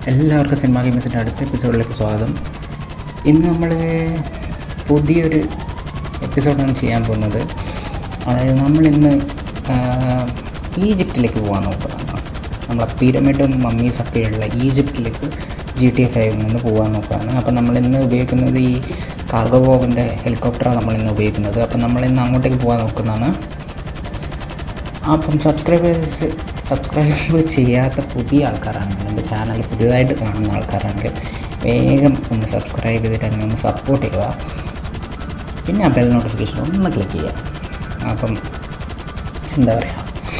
എല്ലാവർക്കും സിനിമ ഗെയിംസിൻ്റെ അടുത്ത എപ്പിസോഡിലേക്ക് സ്വാഗതം ഇന്ന് നമ്മൾ പുതിയൊരു എപ്പിസോഡാണ് ചെയ്യാൻ പോകുന്നത് അതായത് നമ്മളിന്ന് ആ, ഈജിപ്തിലേക്ക് പോകാൻ നോക്കുകയാണ് നമ്മളെ പിരമിഡും മമ്മീസൊക്കെ ഉള്ള ഈജിപ്തിലേക്ക് ജി ടി എഫ് ഫൈവിൽ നിന്ന് പോകാൻ നോക്കുകയാണ് അപ്പോൾ നമ്മളിന്ന് ഉപയോഗിക്കുന്നത് ഈ കാർഗോവോവിൻ്റെ ഹെലികോപ്റ്ററാണ് നമ്മളിന്ന് ഉപയോഗിക്കുന്നത് അപ്പോൾ നമ്മളിന്ന് അങ്ങോട്ടേക്ക് പോകാൻ നോക്കുന്നതാണ് അപ്പം സബ്സ്ക്രൈബേഴ്സ് സബ്സ്ക്രൈബ് ചെയ്യാത്ത പുതിയ ആൾക്കാരാണെങ്കിൽ എൻ്റെ ചാനൽ പുതിയതായിട്ട് കാണുന്ന ആൾക്കാരാണെങ്കിൽ വേഗം ഒന്ന് സബ്സ്ക്രൈബ് ചെയ്തിട്ട് എന്നെ ഒന്ന് സപ്പോർട്ട് ചെയ്യുക പിന്നെ ആ ബെൽ നോട്ടിഫിക്കേഷൻ ഒന്ന് ക്ലിക്ക് ചെയ്യുക അപ്പം എന്താ പറയുക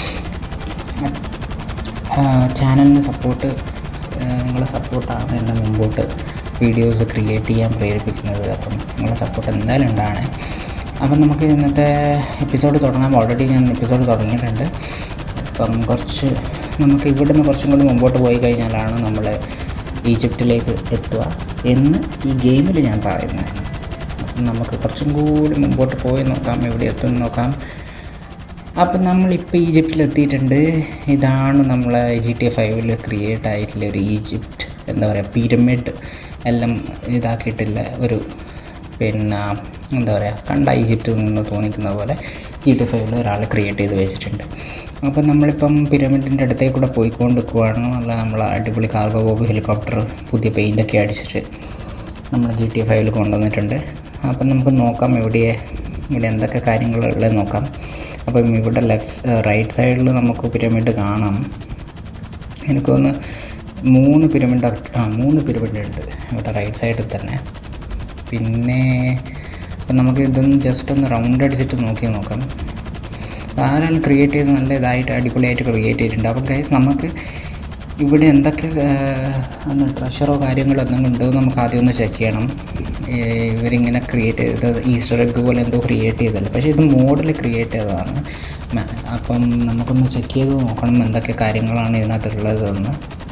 ചാനലിന് സപ്പോർട്ട് നിങ്ങളെ സപ്പോർട്ടാണ് എന്നെ മുമ്പോട്ട് വീഡിയോസ് ക്രിയേറ്റ് ചെയ്യാൻ പ്രേരിപ്പിക്കുന്നത് അപ്പം നിങ്ങളെ സപ്പോർട്ട് എന്തായാലും ഉണ്ടാണ് അപ്പം നമുക്ക് ഇന്നത്തെ എപ്പിസോഡ് തുടങ്ങാം ഓൾറെഡി ഞാൻ എപ്പിസോഡ് തുടങ്ങിയിട്ടുണ്ട് അപ്പം കുറച്ച് നമുക്ക് ഇവിടുന്ന് കുറച്ചും കൂടി മുമ്പോട്ട് പോയി കഴിഞ്ഞാലാണ് നമ്മൾ ഈജിപ്തിലേക്ക് എത്തുക എന്ന് ഈ ഗെയിമിൽ ഞാൻ പറയുന്നത് അപ്പം നമുക്ക് കുറച്ചും കൂടി മുമ്പോട്ട് പോയി നോക്കാം എവിടെ എത്തുമെന്ന് നോക്കാം അപ്പം നമ്മളിപ്പോൾ ഈജിപ്തിൽ എത്തിയിട്ടുണ്ട് ഇതാണ് നമ്മളെ ജി ടി ഫൈവിൽ ക്രിയേറ്റ് ആയിട്ടുള്ള ഒരു ഈജിപ്റ്റ് എന്താ പറയുക പിരമിഡ് എല്ലാം ഇതാക്കിയിട്ടില്ല ഒരു പിന്നെ എന്താ പറയുക കണ്ട ഈജിപ്തിൽ നിന്ന് തോന്നിക്കുന്ന പോലെ ജി ടി ഫൈവിൽ ഒരാൾ ക്രിയേറ്റ് ചെയ്ത് വെച്ചിട്ടുണ്ട് അപ്പം നമ്മളിപ്പം പിരമിഡിൻ്റെ അടുത്തേക്ക് കൂടെ പോയിക്കൊണ്ടിരിക്കുവാണ് നല്ല നമ്മൾ അടിപൊളി കാർഗോ ബോബ് ഹെലികോപ്റ്റർ പുതിയ പെയിൻ്റൊക്കെ അടിച്ചിട്ട് നമ്മൾ ജി ടി ഫൈവിൽ കൊണ്ടുവന്നിട്ടുണ്ട് അപ്പം നമുക്ക് നോക്കാം എവിടെ ഇവിടെ എന്തൊക്കെ കാര്യങ്ങളുള്ളത് നോക്കാം അപ്പം ഇവിടെ ലെഫ്റ്റ് റൈറ്റ് സൈഡിൽ നമുക്ക് പിരമിഡ് കാണാം എനിക്ക് തോന്നുന്നു മൂന്ന് പിരമിഡ് ആ മൂന്ന് പിരമിഡ് ഉണ്ട് ഇവിടെ റൈറ്റ് സൈഡിൽ തന്നെ പിന്നെ അപ്പം നമുക്ക് ഇതൊന്ന് ജസ്റ്റ് ഒന്ന് റൗണ്ട് അടിച്ചിട്ട് നോക്കി നോക്കാം ആരാലും ക്രിയേറ്റ് ചെയ്ത് നല്ല ഇതായിട്ട് അടിപൊളിയായിട്ട് ക്രിയേറ്റ് ചെയ്തിട്ടുണ്ട് അപ്പം ഗൈസ് നമുക്ക് ഇവിടെ എന്തൊക്കെ ഒന്ന് ട്രഷറോ കാര്യങ്ങളോ എന്തെങ്കിലും ഉണ്ടോ എന്ന് നമുക്ക് ആദ്യം ഒന്ന് ചെക്ക് ചെയ്യണം ഏ, ഇവരിങ്ങനെ ക്രിയേറ്റ് ചെയ്തത് ഈസ്റ്റർ എഗ് പോലെ എന്തോ ക്രിയേറ്റ് ചെയ്തല്ലോ പക്ഷേ ഇത് മോഡൽ ക്രിയേറ്റ് ചെയ്തതാണ് മ- അപ്പം നമുക്കൊന്ന് ചെക്ക് ചെയ്ത് നോക്കണം എന്തൊക്കെ കാര്യങ്ങളാണ് ഇതിനകത്തുള്ളതെന്ന്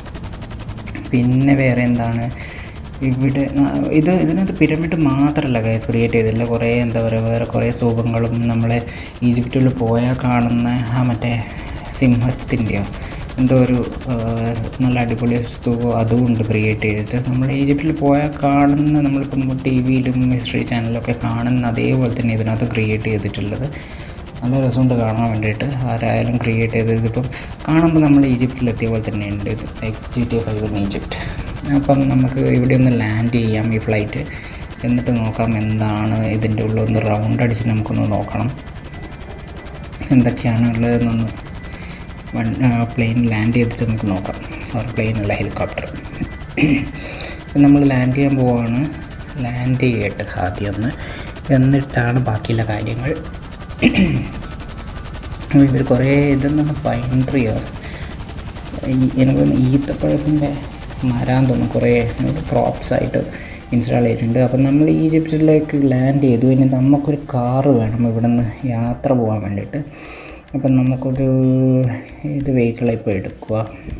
പിന്നെ വേറെ എന്താണ് ഇവിടെ ന- ഇത് ഇതിനകത്ത് പിരമിഡ് മാത്രമല്ല ഗൈസ് ക്രിയേറ്റ് ചെയ്തില്ല കുറേ എന്താ പറയുക വേറെ കുറേ സ്തൂപങ്ങളും നമ്മളെ ഈജിപ്തിൽ പോയാൽ കാണുന്ന ആ മറ്റേ സിംഹത്തിൻ്റെയോ എന്തോ ഒരു ആ, നല്ല അടിപൊളി സ്തൂപം അതും ഉണ്ട് ക്രിയേറ്റ് ചെയ്തിട്ട് നമ്മൾ ഈജിപ്തിൽ പോയാൽ കാണുന്ന നമ്മളിപ്പം ടി വിയിലും ഹിസ്റ്ററി ചാനലൊക്കെ കാണുന്ന അതേപോലെ തന്നെ ഇതിനകത്ത് ക്രിയേറ്റ് ചെയ്തിട്ടുള്ളത് നല്ല രസമുണ്ട് കാണാൻ വേണ്ടിയിട്ട് ആരായാലും ക്രിയേറ്റ് ചെയ്തത് ഇതിപ്പം കാണുമ്പോൾ നമ്മൾ ഈജിപ്തിലെത്തിയ പോലെ തന്നെയുണ്ട് ഇത് like G T five in Egypt അപ്പം നമുക്ക് ഇവിടെ ഒന്ന് ലാൻഡ് ചെയ്യാം ഈ ഫ്ലൈറ്റ് എന്നിട്ട് നോക്കാം എന്താണ് ഇതിൻ്റെ ഉള്ളിൽ ഒന്ന് റൗണ്ട് അടിച്ച് നമുക്കൊന്ന് നോക്കണം എന്തൊക്കെയാണ് ഉള്ളതെന്നൊന്ന് വൺ പ്ലെയിൻ ലാൻഡ് ചെയ്തിട്ട് നമുക്ക് നോക്കാം സോറി പ്ലെയിൻ അല്ല ഹെലികോപ്റ്റർ നമ്മൾ ലാൻഡ് ചെയ്യാൻ പോവാണ് ലാൻഡ് ചെയ്യട്ടെ ആദ്യം ഒന്ന് എന്നിട്ടാണ് ബാക്കിയുള്ള കാര്യങ്ങൾ ഇവർ കുറേ ഇതെന്നാണ് പൈൻ ട്രീയോ ഈ എനിക്ക് തോന്നുന്നു ഈത്തപ്പഴത്തിൻ്റെ മരാൻ തോന്നുന്നു കുറേ ക്രോപ്സ് ആയിട്ട് ഇൻസ്റ്റാൾ ചെയ്തിട്ടുണ്ട് അപ്പം നമ്മൾ ഈജിപ്തിലേക്ക് ലാൻഡ് ചെയ്തു ഇനി നമുക്കൊരു കാറ് വേണം ഇവിടെ നിന്ന് യാത്ര പോകാൻ വേണ്ടിയിട്ട് അപ്പം നമുക്കൊരു ഇത് വെഹിക്കിളെ ഇപ്പോൾ എടുക്കുക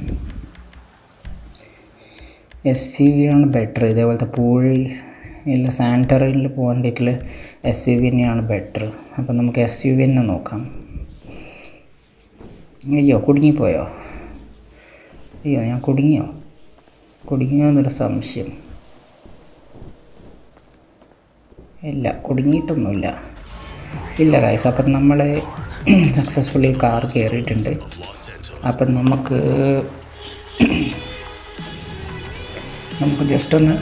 എസ് സി വി ആണ് ബെറ്റർ ഇതേപോലത്തെ പൂഴി ഇല്ല സാനിറ്ററിയിൽ പോകണ്ടെങ്കിൽ എസ് യു വി തന്നെയാണ് ബെറ്റർ അപ്പം നമുക്ക് എസ് യു വി തന്നെ നോക്കാം അയ്യോ കുടുങ്ങിപ്പോയോ അയ്യോ ഞാൻ കുടുങ്ങിയോ കുടുങ്ങിയോ എന്നൊരു സംശയം ഇല്ല കുടുങ്ങിയിട്ടൊന്നുമില്ല ഇല്ല ഗൈസ് അപ്പം നമ്മൾ സക്സസ്ഫുള്ളി കാർ കയറിയിട്ടുണ്ട് അപ്പം നമുക്ക് നമുക്ക് ജസ്റ്റ് ഒന്ന്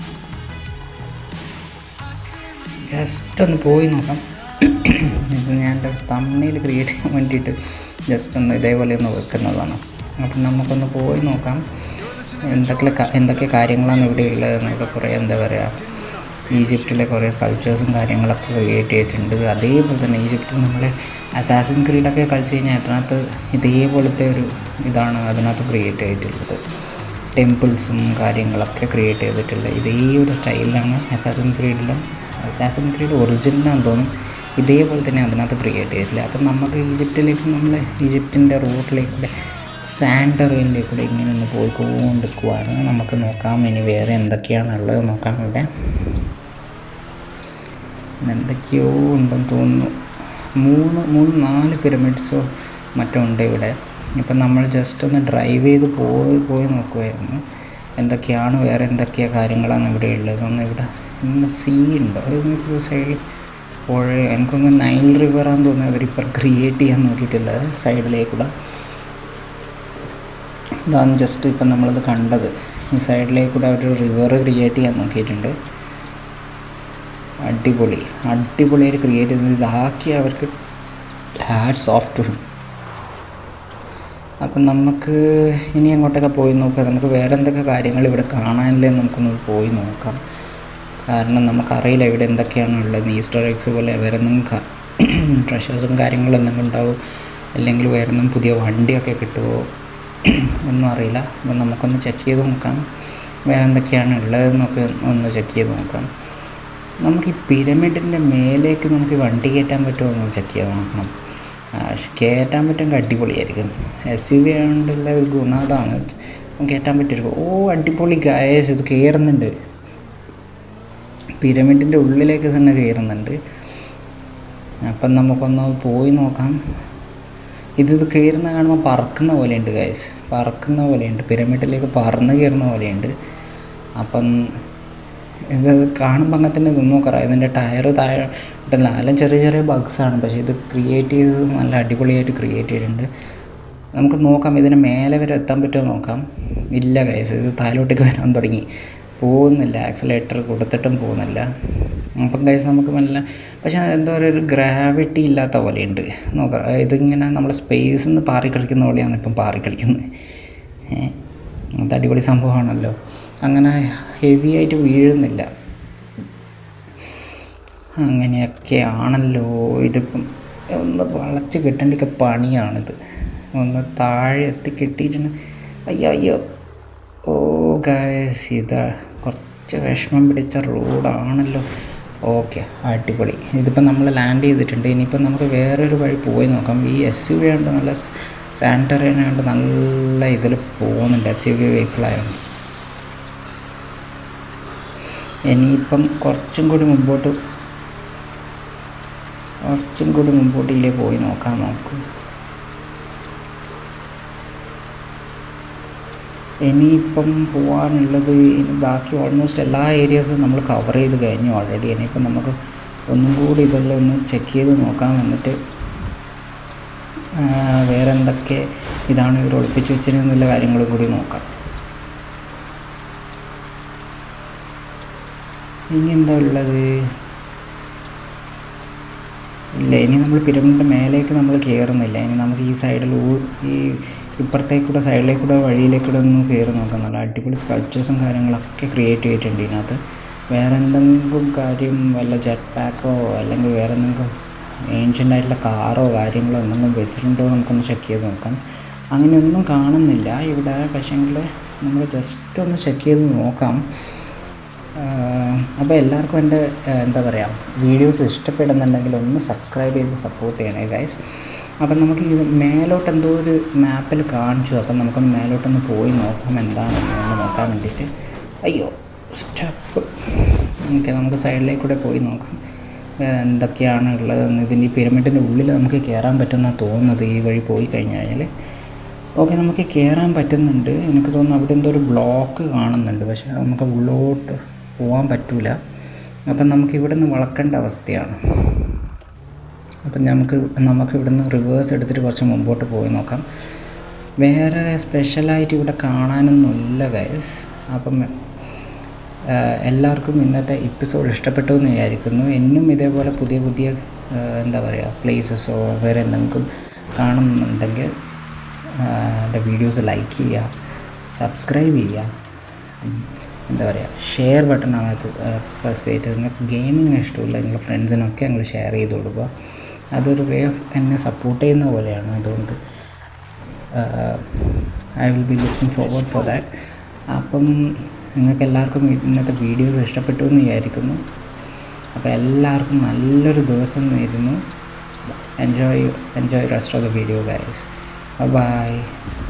ജസ്റ്റ് ഒന്ന് പോയി നോക്കാം ഇത് ഞാൻ എൻ്റെ തമ്മയിൽ ക്രിയേറ്റ് ചെയ്യാൻ വേണ്ടിയിട്ട് ജസ്റ്റ് ഒന്ന് ഇതേപോലെ ഒന്ന് വെക്കുന്നതാണ് അപ്പം നമുക്കൊന്ന് പോയി നോക്കാം എന്തൊക്കെ ക- എന്തൊക്കെ കാര്യങ്ങളാണ് ഇവിടെ ഉള്ളതെന്ന് ഇവിടെ കുറേ എന്താ പറയുക ഈജിപ്തിലെ കുറേ സ്കൾപ്ചേഴ്സും കാര്യങ്ങളൊക്കെ ക്രിയേറ്റ് ചെയ്തിട്ടുണ്ട് അതേപോലെ തന്നെ ഈജിപ്തിൽ നമ്മൾ അസാസിൻ ക്രീഡൊക്കെ കളിച്ച് കഴിഞ്ഞാൽ അതിനകത്ത് ഇതേപോലത്തെ ഒരു ഇതാണ് അതിനകത്ത് ക്രിയേറ്റ് ചെയ്തിട്ടുള്ളത് ടെമ്പിൾസും കാര്യങ്ങളൊക്കെ ക്രിയേറ്റ് ചെയ്തിട്ടുള്ള ഇതേ ഒരു സ്റ്റൈലിലാണ് അസാസിൻ ക്രീഡിലും അസാസിൻ ക്രീഡ് ഒറിജിനലാണെന്ന് തോന്നും ഇതേപോലെ തന്നെ അതിനകത്ത് ക്രിയേറ്റ് ചെയ്തിട്ടില്ല അപ്പം നമുക്ക് ഈജിപ്തിലേക്ക് നമ്മൾ ഈജിപ്തിൻ്റെ റൂട്ടിലേക്ക് കൂടെ സാൻഡറിൻ്റെ കൂടെ ഇങ്ങനെ ഒന്ന് പോയിക്കൊണ്ടിരിക്കുവാണ് നമുക്ക് നോക്കാം ഇനി വേറെ എന്തൊക്കെയാണുള്ളത് നോക്കാം ഇവിടെ എന്തൊക്കെയോ ഉണ്ടെന്ന് തോന്നുന്നു മൂന്ന് മൂന്ന് നാല് പിരമിഡ്സോ മറ്റോ ഉണ്ട് ഇവിടെ ഇപ്പം നമ്മൾ ജസ്റ്റ് ഒന്ന് ഡ്രൈവ് ചെയ്ത് പോയി പോയി നോക്കുമായിരുന്നു എന്തൊക്കെയാണ് വേറെ എന്തൊക്കെയാണ് കാര്യങ്ങളാണ് ഇവിടെ ഉള്ളത് ഒന്ന് ഇവിടെ ഇന്ന് സീ ഉണ്ടോ ഇത് സൈഡിൽ പുഴ എനിക്കൊന്ന് നൈൽ റിവറാന്ന് തോന്നുന്നു അവരിപ്പോൾ ക്രിയേറ്റ് ചെയ്യാൻ നോക്കിയിട്ടുള്ളത് സൈഡിലേക്കൂടെ ഇതാണ് ജസ്റ്റ് ഇപ്പം നമ്മളിത് കണ്ടത് ഈ സൈഡിലേക്കൂടെ അവർ റിവർ ക്രിയേറ്റ് ചെയ്യാൻ നോക്കിയിട്ടുണ്ട് അടിപൊളി അടിപൊളിയായിട്ട് ക്രിയേറ്റ് ചെയ്തത് ഇതാക്കി അവർക്ക് ഹാറ്റ്സ് ഓഫ് ടു ഹിം അപ്പം നമുക്ക് ഇനി അങ്ങോട്ടൊക്കെ പോയി നോക്കാം നമുക്ക് വേറെ എന്തൊക്കെ കാര്യങ്ങൾ ഇവിടെ കാണാനില്ലേ നമുക്കൊന്ന് പോയി നോക്കാം കാരണം നമുക്കറിയില്ല ഇവിടെ എന്തൊക്കെയാണ് ഉള്ളത് ഈസ്റ്റർ എഗ്സ് പോലെ വേറെ എന്തെങ്കിലും ട്രഷേഴ്സും കാര്യങ്ങളും എന്തെങ്കിലും ഉണ്ടാവും അല്ലെങ്കിൽ വേറെ എന്തെങ്കിലും പുതിയ വണ്ടിയൊക്കെ കിട്ടുമോ ഒന്നും അറിയില്ല അപ്പം നമുക്കൊന്ന് ചെക്ക് ചെയ്ത് നോക്കാം വേറെ എന്തൊക്കെയാണ് ഉള്ളതെന്നൊക്കെ ഒന്ന് ചെക്ക് ചെയ്ത് നോക്കാം നമുക്ക് ഈ പിരമിഡിൻ്റെ മേലേക്ക് നമുക്ക് ഈ വണ്ടി കയറ്റാൻ പറ്റുമോ എന്ന് ചെക്ക് ചെയ്ത് നോക്കണം ആ, പക്ഷെ കയറ്റാൻ പറ്റുമെങ്കിൽ അടിപൊളിയായിരിക്കും എസ് യു വി ആയതുകൊണ്ടുള്ള ഒരു ഗുണം അതാണ് കയറ്റാൻ പറ്റുമായിരിക്കും ഓ അടിപൊളി ഗായസ് ഇത് കയറുന്നുണ്ട് പിരമിഡിൻ്റെ ഉള്ളിലേക്ക് തന്നെ കയറുന്നുണ്ട് അപ്പം നമുക്കൊന്ന് പോയി നോക്കാം ഇത് ഇത് കയറുന്ന കാണുമ്പോൾ പറക്കുന്ന പോലെയുണ്ട് ഗൈസ് പറക്കുന്ന പോലെയുണ്ട് പിരമിഡിലേക്ക് പറന്ന് കയറുന്ന പോലെയുണ്ട് അപ്പം ഇത് കാണുമ്പോൾ അങ്ങനെ തന്നെ ഇത് നോക്കറ ഇതിൻ്റെ ടയർ താഴെ ഇട്ടല്ല എല്ലാം ചെറിയ ചെറിയ ബഗ്സാണ് പക്ഷേ ഇത് ക്രിയേറ്റ് ചെയ്തത് നല്ല അടിപൊളിയായിട്ട് ക്രിയേറ്റ് ചെയ്തിട്ടുണ്ട് നമുക്ക് നോക്കാം ഇതിന് മേലെ വരെ എത്താൻ പറ്റുമോ നോക്കാം ഇല്ല ഗൈസ് ഇത് താഴോട്ടേക്ക് വരാൻ തുടങ്ങി പോകുന്നില്ല ആക്സിലേറ്റർ കൊടുത്തിട്ടും പോകുന്നില്ല അപ്പം ഗൈസ് നമുക്ക് മെല്ലെ പക്ഷേ എന്താ പറയുക ഒരു ഗ്രാവിറ്റി ഇല്ലാത്ത പോലെയുണ്ട് നോക്കാം ഇതിങ്ങനെ നമ്മൾ സ്പേസിൽ നിന്ന് പാറി കളിക്കുന്ന പോലെയാണ് ഇപ്പം പാറി കളിക്കുന്നത് ഏഹ് അത് അടിപൊളി സംഭവമാണല്ലോ അങ്ങനെ ഹെവി ആയിട്ട് വീഴുന്നില്ല അങ്ങനെയൊക്കെയാണല്ലോ ഇതിപ്പം ഒന്ന് വളച്ച് കിട്ടേണ്ടിയൊക്കെ പണിയാണിത് ഒന്ന് താഴെ എത്തി കിട്ടിയിട്ടുണ്ട് അയ്യോ അയ്യോ ഓ ഗായസ് ഇതാ കുറച്ച് വിഷമം പിടിച്ച റോഡാണല്ലോ ഓക്കെ അടിപൊളി ഇതിപ്പോൾ നമ്മൾ ലാൻഡ് ചെയ്തിട്ടുണ്ട് ഇനിയിപ്പോൾ നമുക്ക് വേറൊരു വഴി പോയി നോക്കാം ഈ എസ് യു വി ആയതുകൊണ്ട് നല്ല സാനിറ്ററിൻ ആയതുകൊണ്ട് നല്ല ഇതിൽ പോകുന്നുണ്ട് എസ് യു വി വെഹിക്കിളായതുകൊണ്ട് ഇനിയിപ്പം കുറച്ചും കൂടി മുമ്പോട്ട് കുറച്ചും കൂടി മുമ്പോട്ട് ഇതിലേ പോയി നോക്കാം നമുക്ക് ഇനിയിപ്പം പോകാനുള്ളത് ഇനി ബാക്കി ഓൾമോസ്റ്റ് എല്ലാ ഏരിയാസും നമ്മൾ കവർ ചെയ്ത് കഴിഞ്ഞു ഓൾറെഡി ഇനിയിപ്പം നമുക്ക് ഒന്നും കൂടി ഇതെല്ലാം ഒന്ന് ചെക്ക് ചെയ്ത് നോക്കാം എന്നിട്ട് ആ, വേറെ എന്തൊക്കെ ഇതാണ് ഇവർ ഒളിപ്പിച്ച് വെച്ചിരുന്നുള്ള കാര്യങ്ങൾ കൂടി നോക്കാം ഇനി എന്താ ഉള്ളത് ഇല്ല ഇനി നമ്മൾ പിരമിഡിൻ്റെ മേലേക്ക് നമ്മൾ കയറുന്നില്ല ഇനി നമുക്ക് ഈ സൈഡിൽ ഈ ഇപ്പുറത്തേക്കൂടെ സൈഡിലേക്കൂടെ വഴിയിലേക്കൂടെ ഒന്ന് കയറി നോക്കാം നല്ല അടിപൊളി സ്കൾപ്ചേഴ്സും കാര്യങ്ങളൊക്കെ ക്രിയേറ്റ് ചെയ്തിട്ടുണ്ട് ഇതിനകത്ത് വേറെ എന്തെങ്കിലും കാര്യം വല്ല ജെറ്റ് പാക്കോ അല്ലെങ്കിൽ വേറെ എന്തെങ്കിലും ഏൻഷ്യൻ്റ് ആയിട്ടുള്ള കാറോ കാര്യങ്ങളോ എന്തെങ്കിലും വെച്ചിട്ടുണ്ടോ എന്ന് നമുക്കൊന്ന് ചെക്ക് ചെയ്ത് നോക്കാം അങ്ങനെയൊന്നും കാണുന്നില്ല ഇവിടെ പക്ഷേങ്കിൽ നമ്മൾ ജസ്റ്റ് ഒന്ന് ചെക്ക് ചെയ്ത് നോക്കാം അപ്പോൾ എല്ലാവർക്കും എൻ്റെ ആഹ് എന്താ പറയുക വീഡിയോസ് ഇഷ്ടപ്പെടുന്നുണ്ടെങ്കിൽ ഒന്ന് സബ്സ്ക്രൈബ് ചെയ്ത് സപ്പോർട്ട് ചെയ്യണേ ഗൈസ് അപ്പം നമുക്ക് ഇത് മേലോട്ട് എന്തോ ഒരു മാപ്പിൽ കാണിച്ചു അപ്പം നമുക്കൊന്ന് മേലോട്ടൊന്ന് പോയി നോക്കാം എന്താണെന്ന് ഒന്ന് നോക്കാൻ വേണ്ടിയിട്ട് അയ്യോ സ്റ്റെപ്പ് ഓക്കെ നമുക്ക് സൈഡിലേക്കൂടെ പോയി നോക്കാം വേറെ എന്തൊക്കെയാണ് ഉള്ളതെന്ന് ഇതിൻ്റെ ഈ പിരമിഡിൻ്റെ ഉള്ളിൽ നമുക്ക് കയറാൻ പറ്റുന്ന തോന്നുന്നത് ഈ വഴി പോയി കഴിഞ്ഞ് കഴിഞ്ഞാൽ ഓക്കെ നമുക്ക് കയറാൻ പറ്റുന്നുണ്ട് എനിക്ക് തോന്നുന്നു അവിടെ എന്തോ ഒരു ബ്ലോക്ക് കാണുന്നുണ്ട് പക്ഷേ നമുക്ക് ഉള്ളോട്ട് പോകാൻ പറ്റൂല അപ്പം നമുക്ക് ഇവിടെ നിന്ന് വളക്കേണ്ട അവസ്ഥയാണ് അപ്പം നമുക്ക് നമുക്ക് ഇവിടുന്ന് റിവേഴ്സ് എടുത്തിട്ട് കുറച്ച് മുമ്പോട്ട് പോയി നോക്കാം വേറെ സ്പെഷ്യലായിട്ട് ഇവിടെ കാണാനൊന്നുമില്ല ഗൈസ് അപ്പം ആഹ് എല്ലാവർക്കും ഇന്നത്തെ എപ്പിസോഡ് ഇഷ്ടപ്പെട്ടു എന്ന് വിചാരിക്കുന്നു എന്നും ഇതേപോലെ പുതിയ പുതിയ ആഹ് എന്താ പറയുക പ്ലേസസോ വേറെ എന്തെങ്കിലും കാണുന്നുണ്ടെങ്കിൽ ആഹ് എൻ്റെ വീഡിയോസ് ലൈക്ക് ചെയ്യുക സബ്സ്ക്രൈബ് ചെയ്യുക ഉം, എന്താ പറയുക ഷെയർ ബട്ടൺ അതിനകത്ത് പ്രസ് ചെയ്തിട്ട് നിങ്ങൾക്ക് ഗെയിമിങ് ഇഷ്ടമില്ല നിങ്ങളുടെ ഫ്രണ്ട്സിനൊക്കെ നിങ്ങൾ ഷെയർ ചെയ്ത് കൊടുക്കുക അതൊരു വേ ഓഫ് എന്നെ സപ്പോർട്ട് ചെയ്യുന്ന പോലെയാണ് അതുകൊണ്ട് I will be looking forward for that അപ്പം നിങ്ങൾക്ക് എല്ലാവർക്കും ഇന്നത്തെ വീഡിയോസ് ഇഷ്ടപ്പെട്ടു എന്ന് വിചാരിക്കുന്നു അപ്പോൾ എല്ലാവർക്കും നല്ലൊരു ദിവസം നേരുന്നു enjoy enjoy rest of the video guys by